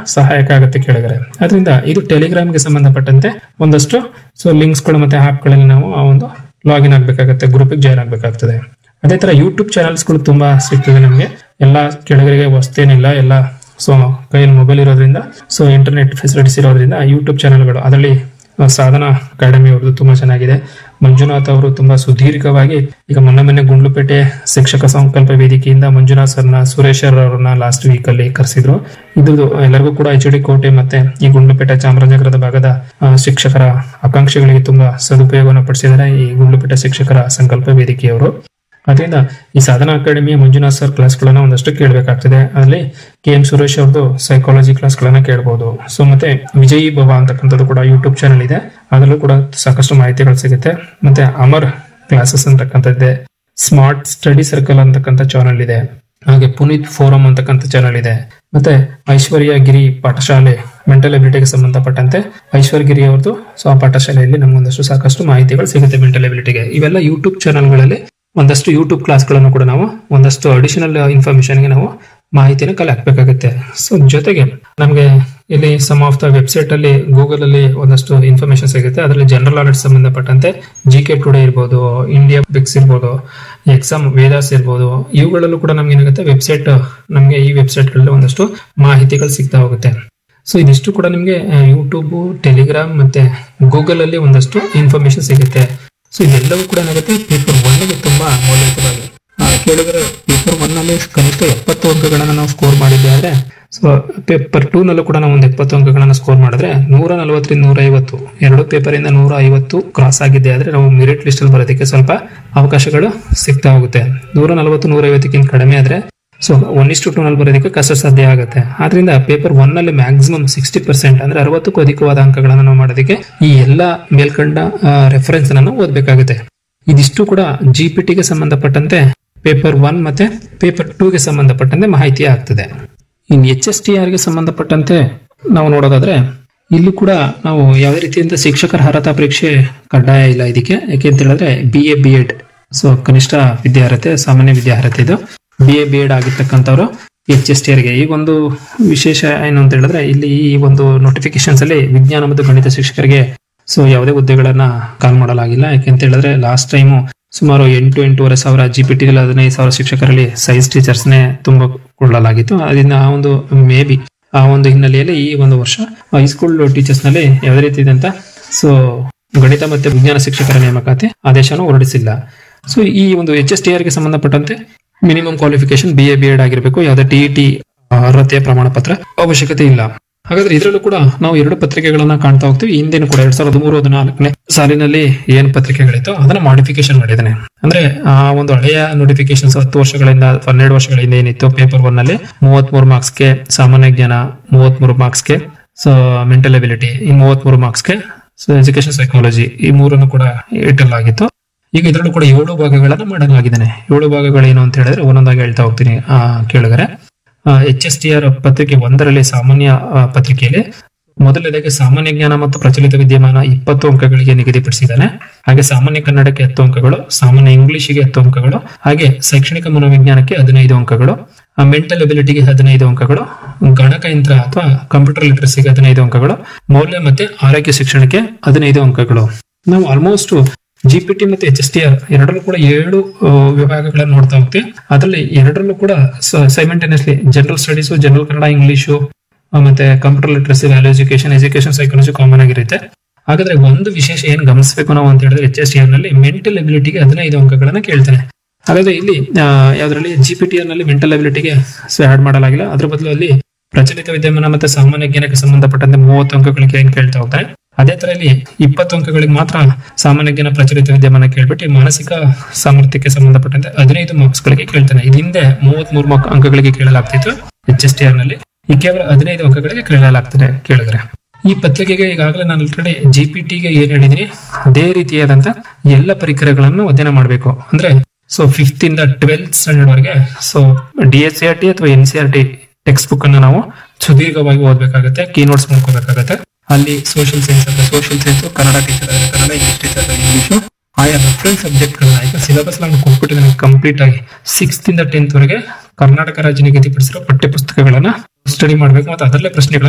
ಸಹಾಯಕ ಆಗುತ್ತೆ ಕೇಳಿದರೆ ಅದರಿಂದ ಇದು ಟೆಲಿಗ್ರಾಮ್ಗೆ ಸಂಬಂಧಪಟ್ಟಂತೆ ಒಂದಷ್ಟು ಸೊ ಲಿಂಕ್ಸ್ಗಳು ಮತ್ತೆ ಆ್ಯಪ್ಗಳಲ್ಲಿ ನಾವು ಆ ಒಂದು ಲಾಗಿನ್ ಆಗಬೇಕಾಗುತ್ತೆ ಗ್ರೂಪಿಗೆ ಜಾಯ್ನ್ ಆಗಬೇಕಾಗ್ತದೆ ಅದೇ ತರ ಯೂಟ್ಯೂಬ್ ಚಾನಲ್ಸ್ಗಳು ತುಂಬಾ ಸಿಗ್ತದೆ ನಮಗೆ ಎಲ್ಲ ಕೆಳಗರಿಗೆ ವಸ್ತೇನಿಲ್ಲ ಎಲ್ಲ ಸೊ ಕೈಯಲ್ಲಿ ಮೊಬೈಲ್ ಇರೋದ್ರಿಂದ ಸೊ ಇಂಟರ್ನೆಟ್ ಫೆಸಿಲಿಟೀಸ್ ಇರೋದ್ರಿಂದ ಯೂಟ್ಯೂಬ್ ಚಾನಲ್ಗಳು ಅದರಲ್ಲಿ ಆ, ಸಾಧನ ಅಕಾಡೆಮಿ ಅವ್ರದ್ದು ತುಂಬಾ ಚೆನ್ನಾಗಿದೆ ಮಂಜುನಾಥ್ ಅವರು ತುಂಬಾ ಸುದೀರ್ಘವಾಗಿ ಈಗ ಮೊನ್ನೆ ಮೊನ್ನೆ ಗುಂಡ್ಲುಪೇಟೆ ಶಿಕ್ಷಕ ಸಂಕಲ್ಪ ವೇದಿಕೆಯಿಂದ ಮಂಜುನಾಥ್ ಸರ್ನ ಸುರೇಶ್ ಅವ್ರನ್ನ ಲಾಸ್ಟ್ ವೀಕ್ ಅಲ್ಲಿ ಕರೆಸಿದ್ರು ಇದು ಎಲ್ಲರಿಗೂ ಕೂಡ ಎಚ್ ಡಿ ಕೋಟೆ ಮತ್ತೆ ಈ ಗುಂಡ್ಲುಪೇಟೆ ಚಾಮರಾಜನಗರದ ಭಾಗದ ಆ, ಶಿಕ್ಷಕರ ಆಕಾಂಕ್ಷೆಗಳಿಗೆ ತುಂಬಾ ಸದುಪಯೋಗವನ್ನು ಪಡಿಸಿದ್ದಾರೆ ಈ ಗುಂಡ್ಲುಪೇಟೆ ಶಿಕ್ಷಕರ ಸಂಕಲ್ಪ ವೇದಿಕೆಯವರು ಅದರಿಂದ ಈ ಸಾಧನಾ ಅಕಾಡೆಮಿಯ ಮಂಜುನಾಥ್ ಸರ್ ಕ್ಲಾಸ್ಗಳನ್ನ ಒಂದಷ್ಟು ಕೇಳಬೇಕಾಗ್ತದೆ ಅದರಲ್ಲಿ ಕೆ ಎಂ ಸುರೇಶ್ ಅವ್ರದ್ದು ಸೈಕಾಲಜಿ ಕ್ಲಾಸ್ಗಳನ್ನ ಕೇಳಬಹುದು ಸೊ ಮತ್ತೆ ವಿಜಯಿ ಭವ ಅಂತಕ್ಕಂಥದ್ದು ಕೂಡ ಯೂಟ್ಯೂಬ್ ಚಾನಲ್ ಇದೆ ಅದರಲ್ಲೂ ಕೂಡ ಸಾಕಷ್ಟು ಮಾಹಿತಿಗಳು ಸಿಗುತ್ತೆ ಮತ್ತೆ ಅಮರ್ ಕ್ಲಾಸಸ್ ಅಂತಕ್ಕಂಥದ್ದೇ ಸ್ಮಾರ್ಟ್ ಸ್ಟಡಿ ಸರ್ಕಲ್ ಅಂತಕ್ಕಂಥ ಚಾನಲ್ ಇದೆ ಹಾಗೆ ಪುನೀತ್ ಫೋರಂ ಅಂತಕ್ಕಂಥ ಚಾನಲ್ ಇದೆ ಮತ್ತೆ ಐಶ್ವರ್ಯ ಗಿರಿ ಪಾಠಶಾಲೆ ಮೆಂಟಲ್ ಎಬಿಲಿಟಿಗೆ ಸಂಬಂಧಪಟ್ಟಂತೆ ಐಶ್ವರ್ಯ ಗಿರಿ ಅವ್ರದ್ದು ಸೊ ಆ ಪಾಠಶಾಲೆಯಲ್ಲಿ ನಮ್ಗೊಂದಷ್ಟು ಸಾಕಷ್ಟು ಮಾಹಿತಿಗಳು ಸಿಗುತ್ತೆ ಮೆಂಟಲ್ ಎಬಿಲಿಟಿಗೆ ಇವೆಲ್ಲ ಯೂಟ್ಯೂಬ್ ಚಾನಲ್ಗಳಲ್ಲಿ ಒಂದಷ್ಟು ಯೂಟ್ಯೂಬ್ ಕ್ಲಾಸ್ಗಳನ್ನು ಕೂಡ ನಾವು ಒಂದಷ್ಟು ಅಡಿಷನಲ್ ಇನ್ಫಾರ್ಮೇಶನ್ಗೆ ನಾವು ಮಾಹಿತಿನ ಕಲೆ ಹಾಕ್ಬೇಕಾಗುತ್ತೆ ಸೊ ಜೊತೆಗೆ ನಮಗೆ ಇಲ್ಲಿ ಸಮ್ ಆಫ್ ದ ವೆಬ್ಸೈಟ್ ಅಲ್ಲಿ ಗೂಗಲ್ ಅಲ್ಲಿ ಒಂದಷ್ಟು ಇನ್ಫಾರ್ಮೇಶನ್ ಸಿಗುತ್ತೆ ಅದರಲ್ಲಿ ಜನರಲ್ ನಾಲೆಡ್ಜ್ ಸಂಬಂಧಪಟ್ಟಂತೆ ಜಿ ಕೆ ಟುಡೇ ಇರ್ಬೋದು ಇಂಡಿಯಾ ಬಿಕ್ಸ್ ಇರ್ಬೋದು ಎಕ್ಸಾಮ್ ವೇದಾಸ್ ಇರ್ಬೋದು ಇವುಗಳಲ್ಲೂ ಕೂಡ ನಮ್ಗೆ ಏನಾಗುತ್ತೆ ವೆಬ್ಸೈಟ್ ನಮಗೆ ಈ ವೆಬ್ಸೈಟ್ಗಳಲ್ಲಿ ಒಂದಷ್ಟು ಮಾಹಿತಿಗಳು ಸಿಗ್ತಾ ಹೋಗುತ್ತೆ ಸೊ ಇದಿಷ್ಟು ಕೂಡ ನಿಮಗೆ ಯೂಟ್ಯೂಬ್ ಟೆಲಿಗ್ರಾಮ್ ಮತ್ತೆ ಗೂಗಲ್ ಅಲ್ಲಿ ಒಂದಷ್ಟು ಇನ್ಫಾರ್ಮೇಶನ್ ಸಿಗುತ್ತೆ ಸೊ ಇದೆಲ್ಲವೂ ಕೂಡ ಏನಾಗುತ್ತೆ ಪೇಪರ್ ಒನ್ಗೆ ತುಂಬಾ ಮೌಲ್ಯಯುತವಾಗಿ ಆ, ಕೇಳಿದ್ರೆ ಪೇಪರ್ ಒನ್ ಅಲ್ಲಿ ಕನಿಷ್ಠ ಎಪ್ಪತ್ತು ಅಂಕಗಳನ್ನ ನಾವು ಸ್ಕೋರ್ ಮಾಡಿದ್ದೆ ಆದ್ರೆ ಸೊ ಪೇಪರ್ ಟೂ ನಲ್ಲೂ ಕೂಡ ನಾವು ಒಂದು ಎಪ್ಪತ್ತು ಅಂಕಗಳನ್ನ ಸ್ಕೋರ್ ಮಾಡಿದ್ರೆ ನೂರ ನಲವತ್ತರಿಂದ ನೂರ ಐವತ್ತು ಎರಡು ಪೇಪರ್ ಇಂದ ನೂರ ಐವತ್ತು ಕ್ರಾಸ್ ಆಗಿದ್ದೆ ಆದ್ರೆ ನಾವು ಮೆರಿಟ್ ಲಿಸ್ಟ್ ಅಲ್ಲಿ ಬರೋದಕ್ಕೆ ಸ್ವಲ್ಪ ಅವಕಾಶಗಳು ಸಿಗ್ತಾ ಹೋಗುತ್ತೆ ನೂರ ನಲವತ್ತು ನೂರ ಐವತ್ತಕ್ಕಿಂತ ಕಡಿಮೆ ಆದ್ರೆ ಸೊ ಒನ್ ಇಷ್ಟು ಟೂ ನಲ್ಲಿ ಬರೋದಕ್ಕೆ ಕಷ್ಟ ಸಾಧ್ಯ ಆಗುತ್ತೆ ಆದ್ರಿಂದ ಪೇಪರ್ ಒನ್ ನಲ್ಲಿ ಮ್ಯಾಕ್ಸಿಮಮ್ ಸಿಕ್ಸ್ಟಿ ಪರ್ಸೆಂಟ್ ಅಂದ್ರೆ ಅರವತ್ತಕ್ಕೂ ಅಧಿಕವಾದ ಅಂಕಗಳನ್ನು ನಾವು ಮಾಡೋದಕ್ಕೆ ಈ ಎಲ್ಲ ಮೇಲ್ಕಂಡ ರೆಫರೆನ್ಸ್ ನಾವು ಓದಬೇಕಾಗುತ್ತೆ ಇದಿಷ್ಟು ಕೂಡ ಜಿ ಪಿ ಟಿಗೆ ಸಂಬಂಧಪಟ್ಟಂತೆ ಪೇಪರ್ ಒನ್ ಮತ್ತೆ ಪೇಪರ್ ಟೂಗೆ ಸಂಬಂಧಪಟ್ಟಂತೆ ಮಾಹಿತಿ ಆಗ್ತದೆ ಇನ್ನು ಎಚ್ ಎಸ್ ಟಿ ಆರ್ಗೆ ಸಂಬಂಧಪಟ್ಟಂತೆ ನಾವು ನೋಡೋದಾದ್ರೆ ಇಲ್ಲಿ ಕೂಡ ನಾವು ಯಾವುದೇ ರೀತಿಯಿಂದ ಶಿಕ್ಷಕರ ಅರ್ಹತಾ ಪರೀಕ್ಷೆ ಕಡ್ಡಾಯ ಇಲ್ಲ ಇದಕ್ಕೆ ಯಾಕೆ ಅಂತ ಹೇಳಿದ್ರೆ B A B Ed so ಕನಿಷ್ಠ ವಿದ್ಯಾರ್ಹತೆ ಸಾಮಾನ್ಯ ವಿದ್ಯಾರ್ಹತೆ ಇದು ಬಿ ಎ ಬಿ ಎಡ್ ಆಗಿರ್ತಕ್ಕಂಥವ್ರು ಎಚ್ ಎಸ್ ಟಿ ಆರ್ಗೆ ಈಗ ಒಂದು ವಿಶೇಷ ಏನು ಅಂತ ಹೇಳಿದ್ರೆ ಇಲ್ಲಿ ಈ ಒಂದು ನೋಟಿಫಿಕೇಶನ್ಸ್ ಅಲ್ಲಿ ವಿಜ್ಞಾನ ಮತ್ತು ಗಣಿತ ಶಿಕ್ಷಕರಿಗೆ ಸೊ ಯಾವುದೇ ಹುದ್ದೆಗಳನ್ನ ಕಾಲ್ ಮಾಡಲಾಗಿಲ್ಲ ಯಾಕೆಂತ ಹೇಳಿದ್ರೆ ಲಾಸ್ಟ್ ಟೈಮು ಸುಮಾರು ಎಂಟು ಎಂಟೂವರೆ ಸಾವಿರ ಜಿ ಪಿ ಟಿ ಹದಿನೈದು ಸಾವಿರ ಶಿಕ್ಷಕರಲ್ಲಿ ಸೈನ್ಸ್ ಟೀಚರ್ಸ್ನೇ ತುಂಬಿಕೊಳ್ಳಲಾಗಿತ್ತು ಅದರಿಂದ ಆ ಒಂದು ಮೇ ಬಿ ಆ ಒಂದು ಹಿನ್ನೆಲೆಯಲ್ಲಿ ಈ ಒಂದು ವರ್ಷ ಹೈಸ್ಕೂಲ್ ಟೀಚರ್ಸ್ ನಲ್ಲಿ ಯಾವುದೇ ರೀತಿ ಇದಂತ ಸೊ ಗಣಿತ ಮತ್ತೆ ವಿಜ್ಞಾನ ಶಿಕ್ಷಕರ ನೇಮಕಾತಿ ಆದೇಶವನ್ನು ಹೊರಡಿಸಿಲ್ಲ ಸೊ ಈ ಒಂದು ಎಚ್ ಎಸ್ ಟಿ ಆರ್ಗೆ ಸಂಬಂಧಪಟ್ಟಂತೆ minimum qualification B A B Ed ಆಗಿರಬೇಕು ಯಾವುದೇ ಟಿ ಟಿ ಅರ್ಹತೆಯ ಪ್ರಮಾಣ ಪತ್ರ ಅವಶ್ಯಕತೆ ಇಲ್ಲ ಹಾಗಾದ್ರೆ ಇದರಲ್ಲೂ ಕೂಡ ನಾವು ಎರಡು ಪತ್ರಿಕೆಗಳನ್ನ ಕಾಣ್ತಾ ಹೋಗ್ತೀವಿ ಹಿಂದೆನೂ ಕೂಡ ಎರಡ್ ಸಾವಿರದ ಮೂರು ಹದಿನಾಲ್ಕನೇ ಸಾಲಿನಲ್ಲಿ ಏನ್ ಪತ್ರಿಕೆಗಳಿತ್ತು ಅದನ್ನ ಮಾಡಿಫಿಕೇಶನ್ ಮಾಡಿದ್ದಾನೆ ಅಂದ್ರೆ ಆ ಒಂದು ಹಳೆಯ ನೋಟಿಫಿಕೇಶನ್ಸ್ ಹತ್ತು ವರ್ಷಗಳಿಂದ ಅಥವಾ ಹನ್ನೆರಡು ವರ್ಷಗಳಿಂದ ಏನಿತ್ತು ಪೇಪರ್ ಒನ್ ನಲ್ಲಿ ಮೂವತ್ಮೂರು ಮಾರ್ಕ್ಸ್ಗೆ ಸಾಮಾನ್ಯ ಜ್ಞಾನ ಮೂವತ್ಮೂರು ಮಾರ್ಕ್ಸ್ಗೆ ಸೊ ಮೆಂಟಲ್ ಎಬಿಲಿಟಿ ಈ ಮೂವತ್ಮೂರು ಮಾರ್ಕ್ಸ್ಗೆ ಸೊ ಎಜುಕೇಶನ್ ಸೈಕಾಲಜಿ ಈ ಮೂರನ್ನು ಕೂಡ ಇಟ್ಟಲಾಗಿತ್ತು ಈಗ ಇದರಲ್ಲೂ ಕೂಡ ಏಳು ಭಾಗಗಳನ್ನ ಮಾಡಲಾಗಿದ್ದಾನೆ ಏಳು ಭಾಗಗಳೇನು ಅಂತ ಹೇಳಿದ್ರೆ ಒಂದೊಂದಾಗಿ ಹೇಳ್ತಾ ಹೋಗ್ತೀನಿ ಆ ಕೇಳಿದರೆ ಎಚ್ ಎಸ್ ಟಿ ಆರ್ ಪತ್ರಿಕೆ ಒಂದರಲ್ಲಿ ಸಾಮಾನ್ಯ ಆ, ಪತ್ರಿಕೆಯಲ್ಲಿ ಮೊದಲನೇದಾಗಿ ಸಾಮಾನ್ಯ ಜ್ಞಾನ ಮತ್ತು ಪ್ರಚಲಿತ ವಿದ್ಯಮಾನ ಇಪ್ಪತ್ತು ಅಂಕಗಳಿಗೆ ನಿಗದಿಪಡಿಸಿದ್ದಾನೆ ಹಾಗೆ ಸಾಮಾನ್ಯ ಕನ್ನಡಕ್ಕೆ ಹತ್ತು ಅಂಕಗಳು ಸಾಮಾನ್ಯ ಇಂಗ್ಲಿಷಿಗೆ ಹತ್ತು ಅಂಕಗಳು ಹಾಗೆ ಶೈಕ್ಷಣಿಕ ಮನೋವಿಜ್ಞಾನಕ್ಕೆ ಹದಿನೈದು ಅಂಕಗಳು ಮೆಂಟಲ್ ಎಬಿಲಿಟಿಗೆ ಹದಿನೈದು ಅಂಕಗಳು ಗಣಕಯಂತ್ರ ಅಥವಾ ಕಂಪ್ಯೂಟರ್ ಲಿಟರಸಿಗೆ ಹದಿನೈದು ಅಂಕಗಳು ಮೌಲ್ಯ ಮತ್ತೆ ಆರೋಗ್ಯ ಶಿಕ್ಷಣಕ್ಕೆ ಹದಿನೈದು ಅಂಕಗಳು ನಾವು ಆಲ್ಮೋಸ್ಟ್ ಜಿ ಪಿ ಟಿ ಮತ್ತು ಎಚ್ ಎಸ್ ಟಿ ಆರ್ ಎರಡರಲ್ಲೂ ಕೂಡ ಏಳು ಆ, ವಿಭಾಗಗಳನ್ನು ನೋಡ್ತಾ ಹೋಗ್ತೀವಿ ಅದರಲ್ಲಿ ಎರಡರಲ್ಲೂ ಕೂಡ simultaneously general studies general Kannada English ಆ, ಮತ್ತೆ computer literacy value education education psychology common ಆಗಿರುತ್ತೆ ಹಾಗಾದ್ರೆ ಒಂದು ವಿಶೇಷ ಏನ್ ಗಮನಿಸಬೇಕು ನಾವು ಅಂತ ಹೇಳಿದ್ರೆ ಎಚ್ ಎಸ್ ಟಿ ಆರ್ ನಲ್ಲಿ ಮೆಂಟಲ್ ಎಬಿಲಿಟಿಗೆ ಹದಿನೈದು ಅಂಕಗಳನ್ನ ಕೇಳ್ತಾನೆ ಹಾಗಾದ್ರೆ ಇಲ್ಲಿ ಆ, ಯಾವ್ದ್ರಲ್ಲಿ ಜಿ ಪಿ ಟಿ ಆರ್ ನಲ್ಲಿ ಮೆಂಟಲ್ ಎಬಿಲಿಟಿಗೆ ಆಡ್ ಮಾಡಲಾಗಿಲ್ಲ ಅದ್ರ ಬದಲು ಅಲ್ಲಿ ಪ್ರಚಲಿತ ವಿದ್ಯಮಾನ ಮತ್ತೆ ಸಾಮಾನ್ಯ ಜ್ಞಾನಕ್ಕೆ ಸಂಬಂಧಪಟ್ಟಂತೆ ಮೂವತ್ತು ಅಂಕಗಳಿಗೆ ಏನ್ ಕೇಳ್ತಾ ಹೋಗ್ತಾರೆ ಅದೇ ತರ ಇಲ್ಲಿ ಇಪ್ಪತ್ತು ಅಂಕಗಳಿಗೆ ಮಾತ್ರ ಸಾಮಾನ್ಯ ಜ್ಞಾನ ಪ್ರಚಲಿತ ವಿದ್ಯಮಾನ ಕೇಳ್ಬಿಟ್ಟು ಈ ಮಾನಸಿಕ ಸಾಮರ್ಥ್ಯಕ್ಕೆ ಸಂಬಂಧಪಟ್ಟಂತೆ ಹದಿನೈದು ಮಾರ್ಕ್ಸ್ ಗಳಿಗೆ ಕೇಳ್ತಾನೆ ಇದು ಹಿಂದೆ ಮೂವತ್ತ್ ಮೂರು ಅಂಕಗಳಿಗೆ ಕೇಳಲಾಗ್ತಿತ್ತು ಎಚ್ ಎಸ್ ಟಿ ಆರ್ ನಲ್ಲಿ ಈ ಕೇವಲ ಹದಿನೈದು ಅಂಕಗಳಿಗೆ ಕೇಳಲಾಗ್ತದೆ ಕೇಳಿದ್ರೆ ಈ ಪತ್ರಿಕೆಗೆ ಈಗಾಗಲೇ ನಾನು ಆಲ್ರೆಡಿ ಜಿ ಪಿ ಟಿಗೆ ಏನ್ ಹೇಳಿದೀನಿ ಅದೇ ರೀತಿಯಾದಂತ ಎಲ್ಲ ಪರಿಕರಗಳನ್ನು ಅಧ್ಯಯನ ಮಾಡಬೇಕು ಅಂದ್ರೆ ಸೊ ಫಿಫ್ತ್ ಇಂದ ಟ್ವೆಲ್ತ್ ಸ್ಟ್ಯಾಂಡರ್ಡ್ ವರೆಗೆ so D S C R T ಅಥವಾ N C R T text book ಅನ್ನ ನಾವು ಸುದೀರ್ಘವಾಗಿ ಓದಬೇಕಾಗುತ್ತೆ ಕೀ ನೋಟ್ಸ್ ಮಾಡ್ಕೋಬೇಕಾಗುತ್ತೆ ಅಲ್ಲಿ ಸೋಷಿಯಲ್ ಸೈನ್ಸ್ ಅಂದ್ರೆ ಸೋಷಿಯಲ್ ಸೈನ್ಸ್ ಕನ್ನಡ ಟೀಚರ್ ಆದ್ರೆ ಕನ್ನಡ ಇಂಗ್ಲಿಷ್ ಟೀಚರ್ ಆದ್ರೆ ಇಂಗ್ಲಿಷು ಆಯಾ ರೆಫರೆನ್ಸ್ ಸಬ್ಜೆಕ್ಟ್ ಗಳನ್ನ ಈಗ ಸಿಲೆಬಸ್ ನಾನು ಕೊಟ್ಬಿಟ್ಟಿದ್ದೇನೆ ಕಂಪ್ಲೀಟ್ ಆಗಿ ಸಿಕ್ಸ್ತ್ ಇಂದ ಟೆಂತ್ ವರೆಗೆ ಕರ್ನಾಟಕ ರಾಜ್ಯ ನಿಗದಿಪಡಿಸಿರೋ ಪಠ್ಯ ಪುಸ್ತಕಗಳನ್ನ ಸ್ಟಡಿ ಮಾಡ್ಬೇಕು ಮತ್ತೆ ಅದರಲ್ಲೇ ಪ್ರಶ್ನೆಗಳನ್ನ